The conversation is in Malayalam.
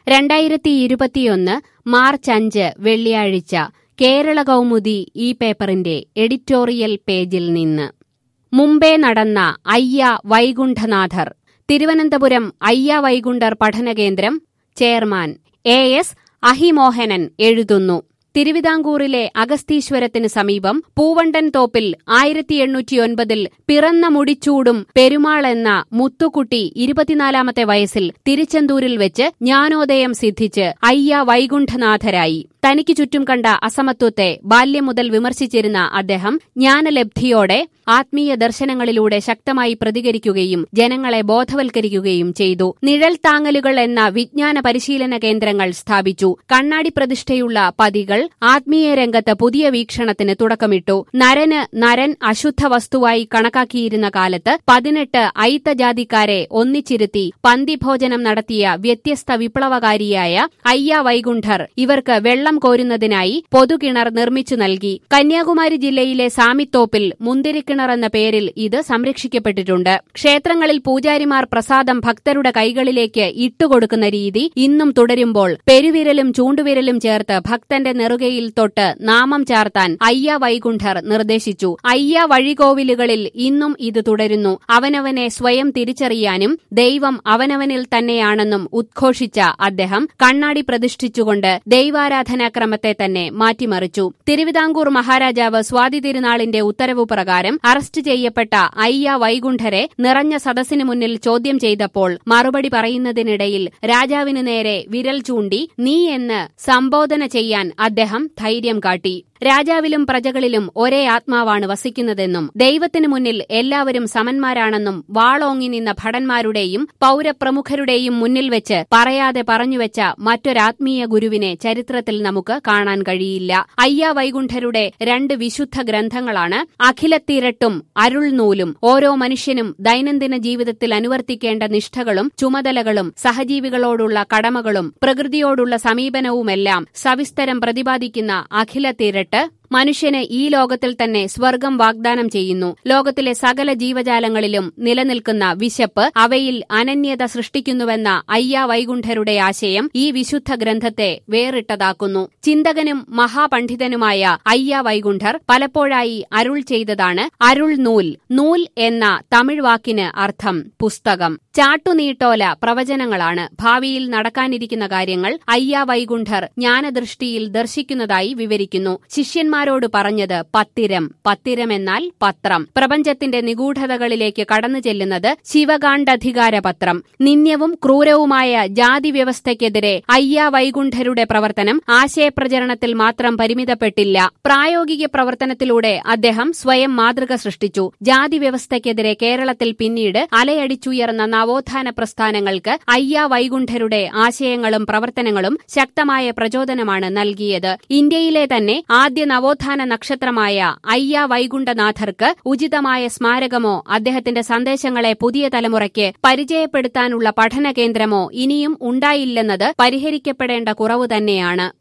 രണ്ടായിരത്തി ഇരുപത്തിയൊന്ന് മാർച്ച് അഞ്ച് വെള്ളിയാഴ്ച കേരള കൗമുദി ഈ പേപ്പറിന്റെ എഡിറ്റോറിയൽ പേജിൽ നിന്ന് മുമ്പേ നടന്ന അയ്യ വൈകുണ്ഠനാഥർ തിരുവനന്തപുരം അയ്യ വൈകുണ്ഠർ പഠനകേന്ദ്രം ചെയർമാൻ എ എസ് അഹിമോഹനൻ എഴുതുന്നു തിരുവിതാംകൂറിലെ അഗസ്തീശ്വരത്തിന് സമീപം പൂവണ്ടൻ തോപ്പിൽ ആയിരത്തി എണ്ണൂറ്റിയൊൻപതിൽ പിറന്ന മുടിച്ചൂടും പെരുമാൾ എന്ന മുത്തുക്കുട്ടി ഇരുപത്തിനാലാമത്തെ വയസ്സിൽ തിരുച്ചെന്തൂരിൽ വെച്ച് ജ്ഞാനോദയം സിദ്ധിച്ച് അയ്യ വൈകുണ്ഠനാഥരായി തനിക്ക് ചുറ്റും കണ്ട അസമത്വത്തെ ബാല്യം മുതൽ വിമർശിച്ചിരുന്ന അദ്ദേഹം ജ്ഞാനലബ്ധിയോടെ ആത്മീയ ദർശനങ്ങളിലൂടെ ശക്തമായി പ്രതികരിക്കുകയും ജനങ്ങളെ ബോധവൽക്കരിക്കുകയും ചെയ്തു നിഴൽ താങ്ങലുകൾ എന്ന വിജ്ഞാന പരിശീലന കേന്ദ്രങ്ങൾ സ്ഥാപിച്ചു കണ്ണാടി പ്രതിഷ്ഠയുള്ള പതികൾ ആത്മീയ രംഗത്ത് പുതിയ വീക്ഷണത്തിന് തുടക്കമിട്ടു നരന് നരൻ അശുദ്ധ വസ്തുവായി കണക്കാക്കിയിരുന്ന കാലത്ത് പതിനെട്ട് അയിത്തജാതിക്കാരെ ഒന്നിച്ചിരുത്തി പന്തിഭോജനം നടത്തിയ വ്യത്യസ്ത വിപ്ലവകാരിയായ അയ്യ വൈകുണ്ഠർ ഇവർക്ക് വെള്ളം കോരുന്നതിനായി പൊതുകിണർ നിർമ്മിച്ചു നൽകി കന്യാകുമാരി ജില്ലയിലെ സാമിത്തോപ്പിൽ മുന്തിരിക്കിണർ എന്ന പേരിൽ ഇത് സംരക്ഷിക്കപ്പെട്ടിട്ടുണ്ട് ക്ഷേത്രങ്ങളിൽ പൂജാരിമാർ പ്രസാദം ഭക്തരുടെ കൈകളിലേക്ക് ഇട്ടുകൊടുക്കുന്ന രീതി ഇന്നും തുടരുമ്പോൾ പെരുവിരലും ചൂണ്ടുവിരലും ചേർത്ത് ഭക്തന്റെ നെറുകയിൽ തൊട്ട് നാമം ചാർത്താൻ അയ്യ വൈകുണ്ഠർ നിർദ്ദേശിച്ചു അയ്യ വഴികോവിലുകളിൽ ഇന്നും ഇത് തുടരുന്നു അവനവനെ സ്വയം തിരിച്ചറിയാനും ദൈവം അവനവനിൽ തന്നെയാണെന്നും ഉദ്ഘോഷിച്ച അദ്ദേഹം കണ്ണാടി പ്രതിഷ്ഠിച്ചുകൊണ്ട് ദൈവാരാധനാക്രമത്തെ തന്നെ മാറ്റിമറിച്ചു തിരുവിതാംകൂർ മഹാരാജാവ് സ്വാതി തിരുനാളിന്റെ ഉത്തരവു പ്രകാരം അറസ്റ്റ് ചെയ്യപ്പെട്ട അയ്യ വൈകുണ്ഠരെ നിറഞ്ഞ സദസ്സിനു മുന്നിൽ ചോദ്യം ചെയ്തപ്പോൾ മറുപടി പറയുന്നതിനിടയിൽ രാജാവിനു നേരെ വിരൽ ചൂണ്ടി നീ എന്ന് സംബോധന ചെയ്യാൻ അദ്ദേഹം ധൈര്യം കാട്ടി രാജാവിലും പ്രജകളിലും ഒരേ ആത്മാവാണ് വസിക്കുന്നതെന്നും ദൈവത്തിനു മുന്നിൽ എല്ലാവരും സമന്മാരാണെന്നും വാളോങ്ങി നിന്ന ഭടന്മാരുടെയും പൌരപ്രമുഖരുടെയും മുന്നിൽ വെച്ച് പറയാതെ പറഞ്ഞുവെച്ച മറ്റൊരാത്മീയ ഗുരുവിനെ ചരിത്രത്തിൽ നമുക്ക് കാണാൻ കഴിയില്ല അയ്യ വൈകുണ്ഠരുടെ രണ്ട് വിശുദ്ധ ഗ്രന്ഥങ്ങളാണ് അഖിലത്തിരട്ടും അരുൾനൂലും ഓരോ മനുഷ്യനും ദൈനംദിന ജീവിതത്തിൽ അനുവർത്തിക്കേണ്ട നിഷ്ഠകളും ചുമതലകളും സഹജീവികളോടുള്ള കടമകളും പ്രകൃതിയോടുള്ള സമീപനവുമെല്ലാം സവിസ്തരം പ്രതിപാദിക്കുന്ന അഖിലത്തിരട്ട് മനുഷ്യന് ഈ ലോകത്തിൽ തന്നെ സ്വർഗം വാഗ്ദാനം ചെയ്യുന്നു ലോകത്തിലെ സകല ജീവജാലങ്ങളിലും നിലനിൽക്കുന്ന വിശപ്പ് അവയിൽ അനന്യത സൃഷ്ടിക്കുന്നുവെന്ന അയ്യ വൈകുണ്ഠരുടെ ആശയം ഈ വിശുദ്ധ ഗ്രന്ഥത്തെ വേറിട്ടതാക്കുന്നു ചിന്തകനും മഹാപണ്ഡിതനുമായ അയ്യ വൈകുണ്ഠർ പലപ്പോഴായി അരുൾ ചെയ്തതാണ് അരുൾ നൂൽ നൂൽ എന്ന തമിഴ് വാക്കിന് അർത്ഥം പുസ്തകം ചാട്ടുനീട്ടോല പ്രവചനങ്ങളാണ് ഭാവിയിൽ നടക്കാനിരിക്കുന്ന കാര്യങ്ങൾ അയ്യ വൈകുണ്ഠർ ജ്ഞാനദൃഷ്ടിയിൽ ദർശിക്കുന്നതായി വിവരിക്കുന്നു ശിഷ്യന്മാരോട് പറഞ്ഞത് പത്തിരം പത്തിരം എന്നാൽ പത്രം പ്രപഞ്ചത്തിന്റെ നിഗൂഢതകളിലേക്ക് കടന്നു ചെല്ലുന്നത് ശിവകാണ്ഡധികാര പത്രം നിന്ദ്യവും ക്രൂരവുമായ ജാതി വ്യവസ്ഥയ്ക്കെതിരെ അയ്യ വൈകുണ്ഠരുടെ പ്രവർത്തനം ആശയപ്രചരണത്തിൽ മാത്രം പരിമിതപ്പെട്ടില്ല പ്രായോഗിക പ്രവർത്തനത്തിലൂടെ അദ്ദേഹം സ്വയം മാതൃക സൃഷ്ടിച്ചു ജാതി വ്യവസ്ഥയ്ക്കെതിരെ കേരളത്തിൽ പിന്നീട് അലയടിച്ചുയർന്ന നവോത്ഥാന പ്രസ്ഥാനങ്ങൾക്ക് അയ്യ വൈകുണ്ഠരുടെ ആശയങ്ങളും പ്രവർത്തനങ്ങളും ശക്തമായ പ്രചോദനമാണ് നൽകിയത് ഇന്ത്യയിലെ തന്നെ ആദ്യ നവോത്ഥാന നക്ഷത്രമായ അയ്യ വൈകുണ്ഠനാഥർക്ക് ഉചിതമായ സ്മാരകമോ അദ്ദേഹത്തിന്റെ സന്ദേശങ്ങളെ പുതിയ തലമുറയ്ക്ക് പരിചയപ്പെടുത്താനുള്ള പഠന കേന്ദ്രമോ ഇനിയും ഉണ്ടായില്ലെന്നത് പരിഹരിക്കപ്പെടേണ്ട കുറവ് തന്നെയാണ്